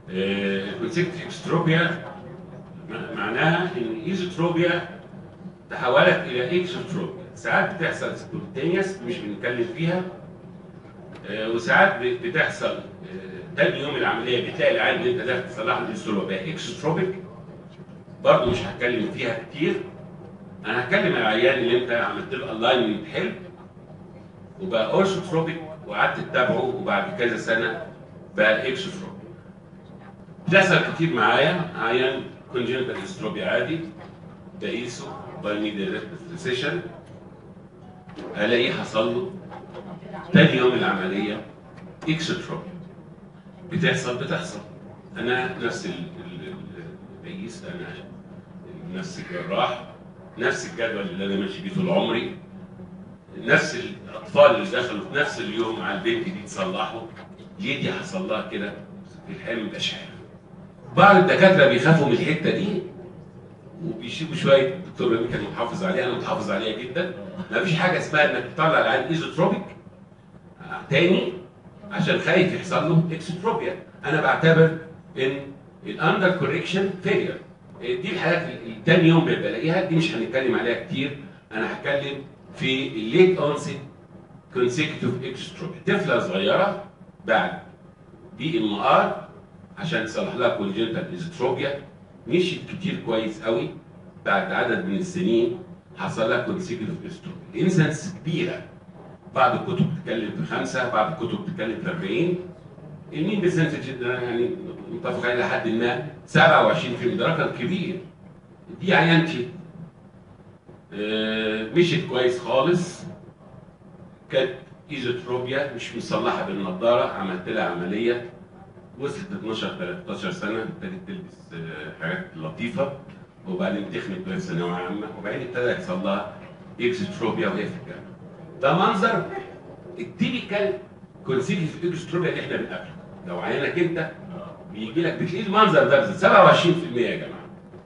الكونسيكتيف اكستروبيا معناها ان الايزوتروبيا تحولت الى اكسوتروبيا ساعات بتحصل سبونتينيوس مش بنتكلم فيها آه، وساعات ب- بتحصل آه، تاني يوم العمليه بتلاقي العين اللي انت داخل تصلح له الاستروبيا بقى اكسوتروبيك برضه مش هتكلم فيها كتير انا هتكلم على العيان اللي انت عملت له الاينمنت حلو وبقى اورثوتروبيك وقعدت تتابعه وبعد كذا سنه بقى اكسوتروبيك بتحصل كتير معايا عيان كونجنتال استروبيا عادي بقيسه بايميديا ريسيشن الاقيه حصل له تاني يوم العمليه اكسوتروبيا بتحصل بتحصل انا نفس ال- ال- ال- البقيس انا نفس الجراح نفس الجدول اللي انا ماشي بيه طول عمري نفس الاطفال اللي دخلوا في نفس اليوم على البنت دي تصلحوا ليه دي حصل لها كده في الحلم مبقاش عارف بعض الدكاتره بيخافوا من الحته دي وبيشيبوا شويه الدكتور رامي كان محافظ عليها انا متحافظ عليها جدا ما فيش حاجه اسمها انك تطلع العين ايزوتروبيك آه، تاني عشان خايف يحصل له اكسوتروبيا انا بعتبر ان الاندر كوريكشن فيلير دي الحالات اللي تاني يوم بلاقيها دي مش هنتكلم عليها كتير انا هتكلم في الليت اونست كونسيكتيف اكستروبيا طفله صغيره بعد بي ام ار عشان تصلح لها كونجنتال ايزوتروبيا مشيت كتير كويس قوي بعد عدد من السنين حصل لها كونسيكتيف اكستروبيا انسنس كبيره بعض الكتب بتتكلم في خمسه بعض الكتب بتتكلم في 40 المين برسنتج ده يعني متفق عليه لحد ما 27 ده رقم كبير دي عيانتي آه، مشيت كويس خالص كانت ايزوتروبيا مش مصلحه بالنضاره عملت لها عمليه وصلت 12 13 سنه ابتدت تلبس آه، حاجات لطيفه وبعدين تخنت في ثانويه عامه وبعدين ابتدى يحصل لها اكستروبيا وهي في الجامعه ده منظر التيبيكال كونسيكتيف اكستروبيا اللي احنا بنقابله لو عينك انت بيجي لك بتلاقي المنظر ده بالظبط 27% يا جماعه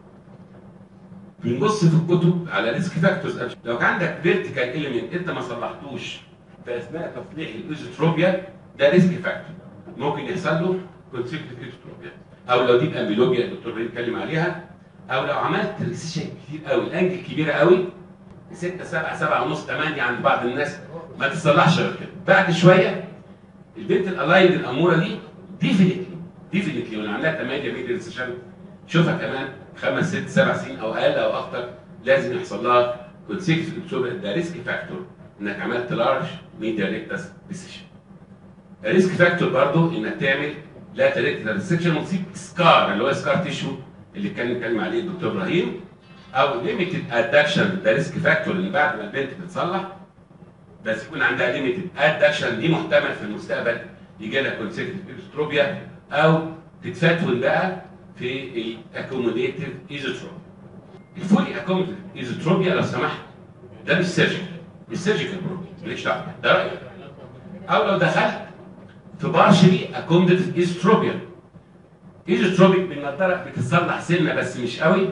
بنبص في الكتب على ريسك فاكتورز لو كان عندك فيرتيكال اليمنت انت ما صلحتوش في اثناء تصليح الايزوتروبيا ده ريسك فاكتور ممكن يحصل له كونسيكتيف ايزوتروبيا او لو دي الامبلوبيا الدكتور بيتكلم عليها او لو عملت ريسيشن كتير قوي الانجل كبيره قوي 6 7 7 ونص 8 عند بعض الناس ما تصلحش غير كده بعد شويه البنت الالايند الاموره دي ديفينتلي ديفينتلي وانا عندها 8 ميدل ريسيشن شوفها كمان خمس ست سبع سنين او اقل او اكتر لازم يحصل لها كونسيكتيف اكتوبر ده ريسك فاكتور انك عملت لارج ميديا ريكتس ريسيشن الريسك فاكتور برضو انك تعمل لا ريكتس ريسيشن وتصيب سكار اللي هو سكار تيشو اللي كان بيتكلم عليه الدكتور ابراهيم او ليميتد ادكشن ده ريسك فاكتور ان بعد ما البنت تتصلح بس يكون عندها ليميتد ادكشن دي محتمل في المستقبل يجي لها كونسيكتيف اكستروبيا او تتفتون بقى في الاكوموديتيف ايزوتروبيا الفولي اكوموديتيف ايزوتروبيا لو سمحت ده مش سيرجيكال مش سيرجيكال بروبلم ماليش دعوه ده رايك او لو دخلت في بارشلي اكوموديتيف ايزوتروبيا ايزوتروبيك بالنضاره بتصلح سنه بس مش قوي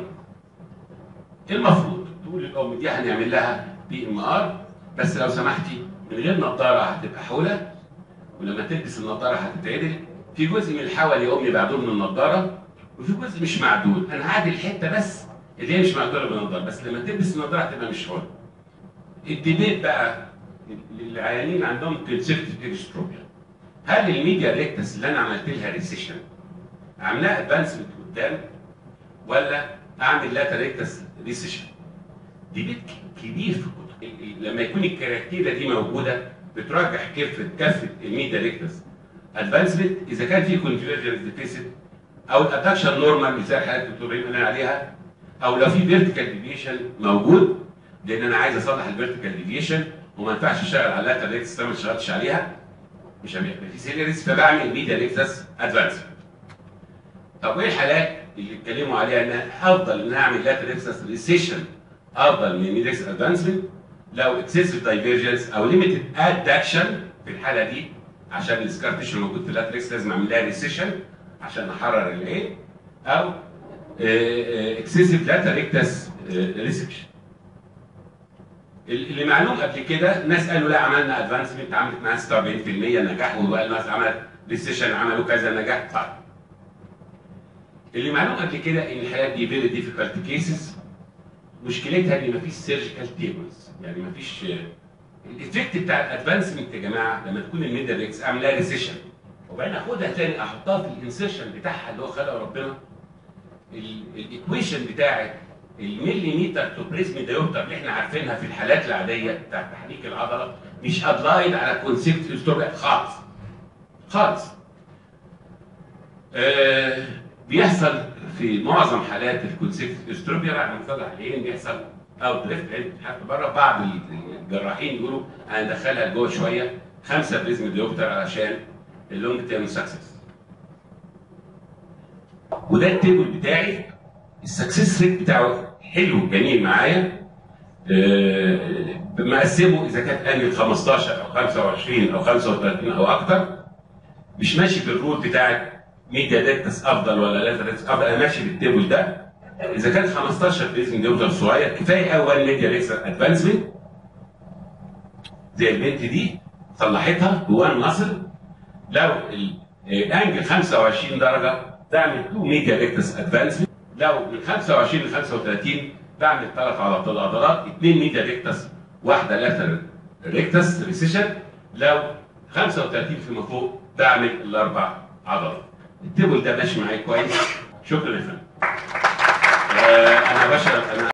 المفروض تقول للام دي هنعمل لها بي ام ار بس لو سمحتي من غير نضاره هتبقى حوله ولما تلبس النضاره هتتعدل في جزء من الحول يا امي معدول من النضاره وفي جزء مش معدول انا هعدل الحته بس اللي هي مش معدوله بالنضاره بس لما تلبس النضاره هتبقى مش حوله الديبيت بقى للعيانين عندهم كونسيرتيف اكستروبيا هل الميديا ريكتس اللي انا عملت لها ريسيشن عاملاها ادفانسمنت قدام ولا اعمل لاتا ريكتس ريسيشن ديبيت كبير في الكتب لما يكون الكاركتيرا دي موجوده بترجح كفه كفه الميديا ريكتس ادفانسمنت اذا كان في كونفيرجنس ديفيسيت او الادكشن نورمال مثال حالات الدكتور ابراهيم قال عليها او لو في فيرتيكال ديفيشن موجود لان انا عايز اصلح الفيرتيكال ديفيشن وما ينفعش اشتغل على اللاتر ريكتس ما اشتغلتش عليها مش هبيع في سيليريس فبعمل ميديا ريكتس ادفانسمنت طب وايه الحالات اللي اتكلموا عليها انها افضل ان اعمل لاتر ريكتس ريسيشن افضل من ميديا ريكتس ادفانسمنت لو اكسسيف دايفيرجنس او ليميتد ادكشن في الحاله دي عشان السكار تيشو موجود في اللاتريكس لازم اعمل لها ريسيشن عشان احرر العين او اكسسيف لاتا ريكتس ريسكشن اللي معلوم قبل كده ناس قالوا لا عملنا ادفانسمنت عملت معاها 46% نجاح وقال ناس عملت ريسيشن عملوا كذا نجاح طيب اللي معلوم قبل كده ان الحالات دي فيري ديفيكالت كيسز مشكلتها ان مفيش سيرجيكال تيبلز يعني مفيش الايفكت بتاع الادفانسمنت يا جماعه لما تكون الميدل ريكس عاملاها ريسيشن وبعدين اخدها تاني احطها في الانسيرشن بتاعها اللي هو خلقه ربنا الايكويشن بتاعت المليمتر تو بريزم دايوبتر اللي احنا عارفينها في الحالات العاديه بتاعت تحريك العضله مش ابلايد على كونسيبت استوريا خالص خالص آه بيحصل في معظم حالات الكونسيبت استروبيا بعد ما نطلع العين بيحصل اوت دريفت حتى بره بعض الجراحين يقولوا هندخلها لجوه شويه خمسه بريزم ديوبتر علشان اللونج تيرم سكسس وده التيبل بتاعي السكسس ريت بتاعه حلو جميل معايا أه مقسمه اذا كانت انهي 15 او 25 او 35 او اكتر مش ماشي بالرول بتاعت ميديا ديكتس افضل ولا لا ديكتس افضل انا ماشي بالتيبل ده اذا كان 15 باذن ديوتر صغير كفايه اول ميديا ديكتس ادفانسمنت زي البنت دي صلحتها بوان ماسل لو الانجل 25 درجه تعمل 2 ميديا ديكتس ادفانسمنت لو من 25 ل 35 بعمل ثلاث عضلات 2 ميديا ديكتس واحده لاترال ريكتس ريسيشن لو 35 فيما فوق بعمل الاربع عضلات التيبل ده ماشي معايا كويس شكرا يا فندم آه انا بشرف انا